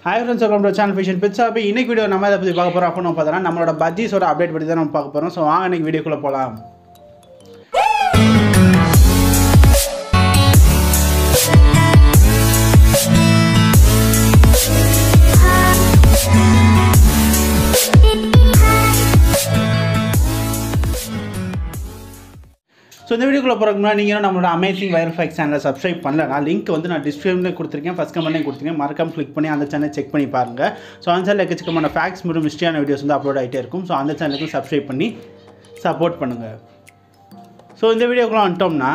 hi friends welcome to channel fishing bits அப்போ இன்னைக்கு video நம்ம இதை பற்றி பார்க்க போகிறோம் அப்படின்னு பார்த்தோன்னா நம்மளோட பஜ்ஜீஸோட அப்டேட் பற்றி தான் நம்ம பார்க்க போகிறோம் ஸோ வாங்க இன்னைக்கு வீடியோக்குள்ளே போகலாம் ஸோ இந்த வீடியோக்குள்ள போகிறதுக்கு முன்னாடி நீங்களும் நம்மளோட அமேசிங் வைரல் ஃபேக்ஸ் சேனலை சப்ஸ்கிரைப் பண்ணல நான் லிங்க் வந்து நான் டிஸ்கிரிப்ஷனில் கொடுத்துருக்கேன் ஃபஸ்ட் கமெண்ட்லேயும் கொடுத்துருக்கேன் மறக்காம கிளிக் பண்ணி அந்த சேனல் செக் பண்ணி பாருங்கள் ஸோ அந்த சேனல் எக்கச்சக்கமான ஃபேக்ஸ் மற்றும் மிஸ்டியான வீடியோஸ் வந்து அப்லோட் ஆகிட்டே இருக்கும் ஸோ அந்த சேனலுக்கும் சப்ஸ்கிரைப் பண்ணி சப்போர்ட் பண்ணுங்கள் ஸோ இந்த வீடியோக்குள்ள வந்துட்டோம்னா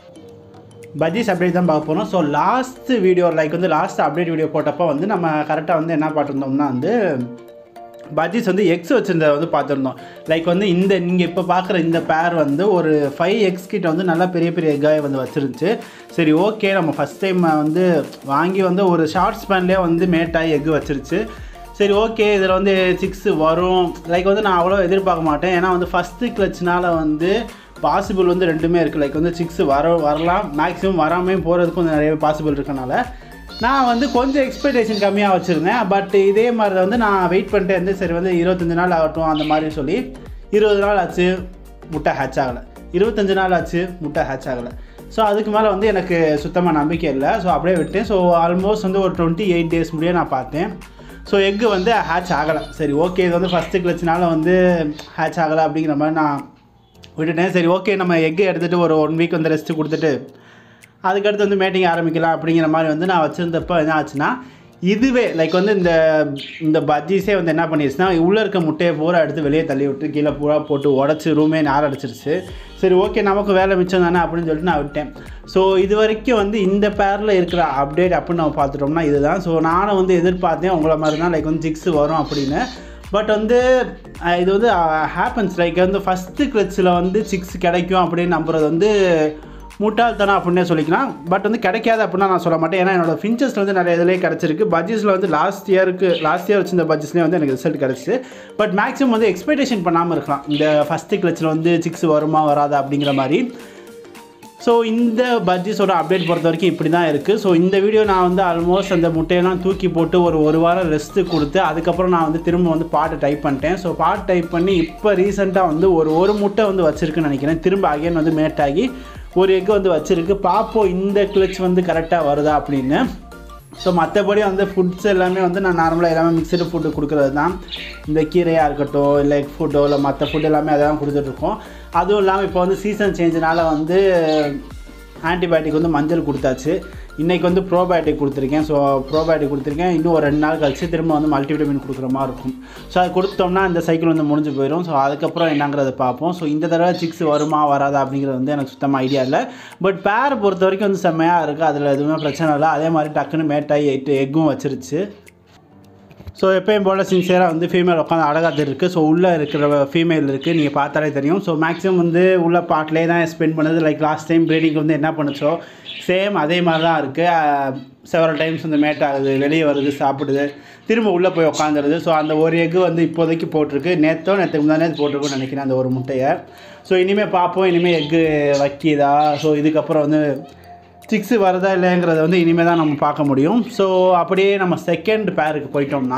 பஜ்ஜீஸ் அப்டேட் தான் பார்க்க போகிறோம் ஸோ லாஸ்ட் வீடியோ லைக் வந்து லாஸ்ட் அப்டேட் வீடியோ போட்டப்போ வந்து நம்ம கரெக்டாக வந்து என்ன பார்த்துருந்தோம்னா வந்து பஜ்ஜீஸ் வந்து எக்ஸ் வச்சுருந்தத வந்து பார்த்துருந்தோம் லைக் வந்து இந்த நீங்கள் இப்போ பார்க்குற இந்த பேர் வந்து ஒரு ஃபைவ் எக்ஸ் கிட்ட வந்து நல்லா பெரிய பெரிய எக்காய் வந்து வச்சிருந்துச்சு சரி ஓகே நம்ம ஃபஸ்ட் டைம் வந்து வாங்கி வந்து ஒரு ஷார்ட் ஸ்பேன்லேயே வந்து மேட்டாகி எக் வச்சிருச்சு சரி ஓகே இதில் வந்து சிக்ஸ் வரும் லைக் வந்து நான் அவ்வளோ எதிர்பார்க்க மாட்டேன் ஏன்னா வந்து ஃபஸ்ட்டு கிளச்னால வந்து பாசிபிள் வந்து ரெண்டுமே இருக்குது லைக் வந்து சிக்ஸ் வர வரலாம் மேக்ஸிமம் வராமையும் போகிறதுக்கு கொஞ்சம் நிறைய பாசிபிள் இருக்கனால நான் வந்து கொஞ்சம் எக்ஸ்பெக்டேஷன் கம்மியாக வச்சுருந்தேன் பட் இதே மாதிரி வந்து நான் வெயிட் பண்ணிட்டே இருந்து சரி வந்து இருபத்தஞ்சு நாள் ஆகட்டும் அந்த மாதிரி சொல்லி இருபது நாள் ஆச்சு முட்டை ஹேட்ச் ஆகலை இருபத்தஞ்சு நாள் ஆச்சு முட்டை ஹேட்ச் ஆகலை ஸோ அதுக்கு மேலே வந்து எனக்கு சுத்தமாக நம்பிக்கை இல்லை ஸோ அப்படியே விட்டேன் ஸோ ஆல்மோஸ்ட் வந்து ஒரு டுவெண்ட்டி எயிட் டேஸ் முடிய நான் பார்த்தேன் ஸோ எக்கு வந்து ஹேட்ச் ஆகலை சரி ஓகே இது வந்து ஃபஸ்ட்டு கிளச்சினால வந்து ஹேட்ச் ஆகலை அப்படிங்கிற மாதிரி நான் விட்டுட்டேன் சரி ஓகே நம்ம எக்கு எடுத்துகிட்டு ஒரு ஒன் வீக் வந்து ரெஸ்ட்டு கொடுத்துட்டு அதுக்கடுத்து வந்து மேட்டிங் ஆரம்பிக்கலாம் அப்படிங்கிற மாதிரி வந்து நான் வச்சுருந்தப்போ என்ன ஆச்சுன்னா இதுவே லைக் வந்து இந்த இந்த பஜ்ஜீஸே வந்து என்ன பண்ணிடுச்சுன்னா உள்ளே இருக்க முட்டையை பூரா எடுத்து வெளியே தள்ளி விட்டு கீழே பூரா போட்டு உடச்சி ரூமே நார் அடிச்சிருச்சு சரி ஓகே நமக்கு வேலை மிச்சம் தானே அப்படின்னு சொல்லிட்டு நான் விட்டேன் ஸோ இது வரைக்கும் வந்து இந்த பேரில் இருக்கிற அப்டேட் அப்படின்னு நம்ம பார்த்துட்டோம்னா இதுதான் ஸோ நானும் வந்து எதிர்பார்த்தேன் உங்களை மாதிரி தான் லைக் வந்து சிக்ஸ் வரும் அப்படின்னு பட் வந்து அஹ், இது வந்து ஹேப்பன்ஸ் லைக் வந்து ஃபஸ்ட்டு கிளச்சில் வந்து சிக்ஸ் கிடைக்கும் அப்படின்னு நம்புறது வந்து முட்டாள்தனம் அப்படின்னே சொல்லிக்கலாம் பட் வந்து கிடைக்காது அப்படின்னா நான் சொல்ல மாட்டேன் ஏன்னா என்னோட ஃபின்ச்சஸில் வந்து நிறைய இதிலே கிடச்சிருக்கு பட்ஜெட்ஸில் வந்து லாஸ்ட் இயருக்கு லாஸ்ட் இயர் வச்சிருந்த பட்ஜெட்ஸ்லேயே வந்து எனக்கு ரிசல்ட் கிடச்சிச்சு பட் மேக்ஸிமம் வந்து எக்ஸ்பெக்டேஷன் பண்ணாமல் இருக்கலாம் இந்த ஃபஸ்ட்டு கிளச்சில் வந்து சிக்ஸ் வருமா வராதா அப்படிங்கிற மாதிரி ஸோ இந்த பட்ஜெட்ஸோட அப்டேட் பொறுத்த வரைக்கும் இப்படி தான் இருக்குது ஸோ இந்த வீடியோ நான் வந்து ஆல்மோஸ்ட் அந்த முட்டையெல்லாம் தூக்கி போட்டு ஒரு ஒரு வாரம் ரெஸ்ட்டு கொடுத்து அதுக்கப்புறம் நான் வந்து திரும்ப வந்து பாட்டு டைப் பண்ணிட்டேன் ஸோ பாட்டு டைப் பண்ணி இப்போ ரீசெண்டாக வந்து ஒரு ஒரு முட்டை வந்து வச்சுருக்குன்னு நினைக்கிறேன் திரும்ப அகைன் வந்து மேட் ஆகி ஒரு எக் வந்து வச்சுருக்கு பார்ப்போம் இந்த கிளச் வந்து கரெக்டாக வருதா அப்படின்னு ஸோ மற்றபடி வந்து ஃபுட்ஸ் எல்லாமே வந்து நான் நார்மலாக எல்லாமே மிக்சடு ஃபுட்டு கொடுக்குறது தான் இந்த கீரையாக இருக்கட்டும் இல்லை எக் ஃபுட்டோ இல்லை மற்ற ஃபுட் எல்லாமே அதெல்லாம் கொடுத்துட்ருக்கோம் அதுவும் இல்லாமல் இப்போ வந்து சீசன் சேஞ்சினால வந்து ஆன்டிபயோட்டிக் வந்து மஞ்சள் கொடுத்தாச்சு இன்றைக்கி வந்து ப்ரோபயோட்டிக் கொடுத்துருக்கேன் ஸோ ப்ரோபயோட்டிக் கொடுத்துருக்கேன் இன்னும் ஒரு ரெண்டு நாள் கழிச்சு திரும்ப வந்து மல்டிவிட்டமின் கொடுக்குற மாதிரி இருக்கும் ஸோ அது கொடுத்தோம்னா இந்த சைக்கிள் வந்து முடிஞ்சு போயிடும் ஸோ அதுக்கப்புறம் என்னங்கிறத பார்ப்போம் ஸோ இந்த தடவை சிக்ஸ் வருமா வராதா அப்படிங்கிறது வந்து எனக்கு சுத்தமாக ஐடியா இல்லை பட் பேர் பொறுத்த வரைக்கும் வந்து செம்மையாக இருக்குது அதில் எதுவுமே பிரச்சனை இல்லை அதே மாதிரி டக்குன்னு மேட்டாகி எட்டு எக்கும் வச்சிருச்சு ஸோ எப்பயும் போல் சின்சியராக வந்து ஃபீமேல் உட்காந்து அழகாக இருக்குது ஸோ உள்ளே இருக்கிற ஃபீமேல் இருக்குது நீங்கள் பார்த்தாலே தெரியும் ஸோ மேக்ஸிமம் வந்து உள்ள பாட்டிலே தான் ஸ்பெண்ட் பண்ணுது லைக் லாஸ்ட் டைம் ப்ரீடிங் வந்து என்ன பண்ணுச்சோ சேம் அதே மாதிரி தான் இருக்குது செவரல் டைம்ஸ் வந்து மேட் ஆகுது வெளியே வருது சாப்பிடுது திரும்ப உள்ளே போய் உட்காந்துருது ஸோ அந்த ஒரு எக்கு வந்து இப்போதைக்கு போட்டிருக்கு நேற்றோ நேற்றுக்கு முந்தானே போட்டிருக்குன்னு நினைக்கிறேன் அந்த ஒரு முட்டையை ஸோ இனிமேல் பார்ப்போம் இனிமேல் எக்கு வைக்கிதா ஸோ இதுக்கப்புறம் வந்து சிக்ஸு வருதா இல்லைங்கிறத வந்து இனிமேல் தான் நம்ம பார்க்க முடியும் ஸோ அப்படியே நம்ம செகண்ட் பேருக்கு போயிட்டோம்னா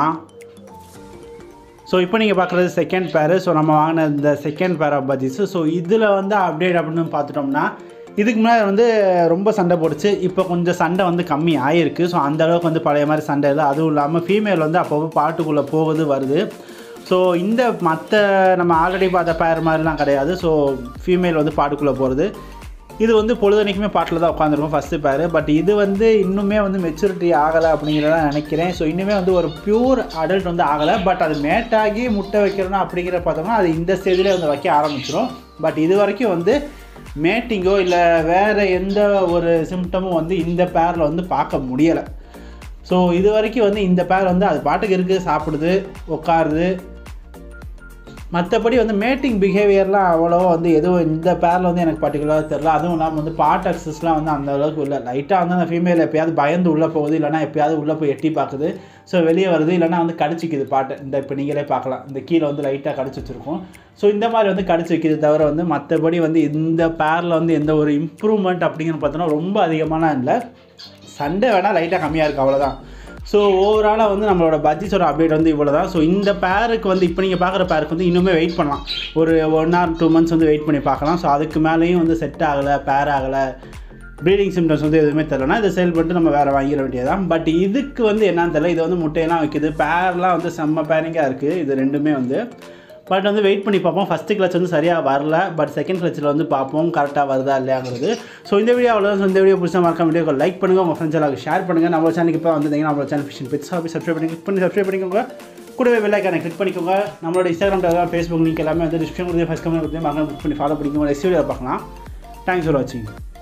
ஸோ இப்போ நீங்கள் பார்க்குறது செகண்ட் பேரு ஸோ நம்ம வாங்கின இந்த second pair of bajjis so இதில் வந்து அப்டேட் அப்படின்னு பார்த்துட்டோம்னா இதுக்கு முன்னாடி வந்து ரொம்ப சண்டை போட்டுச்சு இப்போ கொஞ்சம் சண்டை வந்து கம்மி ஆகிருக்கு ஸோ அந்த அளவுக்கு வந்து பழைய மாதிரி சண்டை இல்லை அதுவும் இல்லாமல் ஃபீமேல் வந்து அப்பப்போ பாட்டுக்குள்ளே போகுது வருது ஸோ இந்த மற்ற நம்ம ஆல்ரெடி பார்த்த பேர் மாதிரிலாம் கிடையாது ஸோ ஃபீமேல் வந்து பாட்டுக்குள்ளே போகிறது இது வந்து பொழுதுனைக்குமே பாட்டில் தான் உட்காந்துருக்கும் ஃபஸ்ட்டு பேர் பட் இது வந்து இன்னுமே வந்து மெச்சூரிட்டி ஆகலை அப்படிங்கிறத நினைக்கிறேன் ஸோ இன்னுமே வந்து ஒரு பியூர் அடல்ட் வந்து ஆகலை பட் அது மேட்டாகி முட்டை வைக்கிறோன்னா அப்படிங்கிற பார்த்தோம்னா அது இந்த ஸ்டேஜில் வந்து வைக்க ஆரம்பிச்சிடும் பட் இது வரைக்கும் வந்து மேட்டிங்கோ இல்லை வேறு எந்த ஒரு சிம்டமும் வந்து இந்த பேரில் வந்து பார்க்க முடியலை ஸோ இது வரைக்கும் வந்து இந்த பேர் வந்து அது பாட்டுக்கு இருக்குது சாப்பிடுது உட்காருது மற்றபடி வந்து மேட்டிங் பிஹேவியர்லாம் அவ்வளோவா வந்து எதுவும் இந்த பேரில் வந்து எனக்கு பர்டிகுலராக தெரில அதுவும் இல்லாமல் வந்து பாட் அக்சஸ்லாம் வந்து அந்த அளவுக்கு இல்லை லைட்டாக வந்து அந்த ஃபீமேல் எப்பயாவது பயந்து உள்ளே போகுது இல்லைனா எப்பயாவது உள்ளே போய் எட்டி பார்க்குது ஸோ வெளியே வருது இல்லைனா வந்து கடிச்சிக்குது பாட்டை இந்த இப்போ நீங்களே பார்க்கலாம் இந்த கீழே வந்து லைட்டாக கடிச்சு வச்சுருக்கோம் ஸோ இந்த மாதிரி வந்து கடிச்சு வைக்கிறது தவிர வந்து மற்றபடி வந்து இந்த பேரில் வந்து எந்த ஒரு இம்ப்ரூவ்மெண்ட் அப்படிங்கிற பார்த்தோன்னா ரொம்ப அதிகமான இல்லை சண்டே வேணால் லைட்டாக கம்மியாக இருக்குது அவ்வளோதான் ஸோ ஓவராலாக வந்து நம்மளோட பட்ஜெட்ஸோட அப்டேட் வந்து இவ்வளோ தான் ஸோ இந்த பேருக்கு வந்து இப்போ நீங்கள் பார்க்குற பேருக்கு வந்து இன்னுமே வெயிட் பண்ணலாம் ஒரு ஒன் ஆர் டூ மந்த்ஸ் வந்து வெயிட் பண்ணி பார்க்கலாம் ஸோ அதுக்கு மேலேயும் வந்து செட் ஆகலை பேர் ஆகலை ப்ரீடிங் சிம்டம்ஸ் வந்து எதுவுமே தெரியலனா இதை சேல் பண்ணிட்டு நம்ம வேறு வாங்கிட வேண்டியதான் பட் இதுக்கு வந்து என்னன்னு தெரியல இது வந்து முட்டையெல்லாம் வைக்குது பேர்லாம் வந்து செம்ம பேரிங்காக இருக்குது இது ரெண்டுமே வந்து பட் வந்து வெயிட் பண்ணி பார்ப்போம் ஃபஸ்ட்டு கிளச் வந்து சரியாக வரல பட் செகண்ட் கிளச்சில் வந்து பார்ப்போம் கரெக்டாக வருதா இல்லையாங்கிறது ஸோ இந்த வீடியோ அவ்வளோதான் இந்த வீடியோ பிடிச்சா மறக்காம வீடியோ லைக் பண்ணுங்கள் உங்கள் ஃப்ரெண்ட்ஸ் எல்லாம் ஷேர் பண்ணுங்கள் நம்ம சேனலுக்கு இப்போ வந்தீங்கன்னா நம்ம channel fishing bits hobby subscribe பண்ணி கிளிக் பண்ணி சப்ஸ்கிரைப் பண்ணிக்கோங்க கூடவே வெள்ளைக்கான கிளிக் பண்ணிக்கோங்க நம்மளோட இன்ஸ்டாகிராம் டெலாம் ஃபேஸ்புக் லிங்க் எல்லாமே வந்து டிஸ்கிரிப்ஷன் கொடுத்து ஃபஸ்ட் கமெண்ட் கொடுத்து மறக்காம கிளிக் பண்ணி ஃபாலோ பண்ணிக்கோங்க நெக்ஸ்ட் வீடியோ பார்க்கலாம் தேங்க்ஸ் ஃபார் வாட்சிங்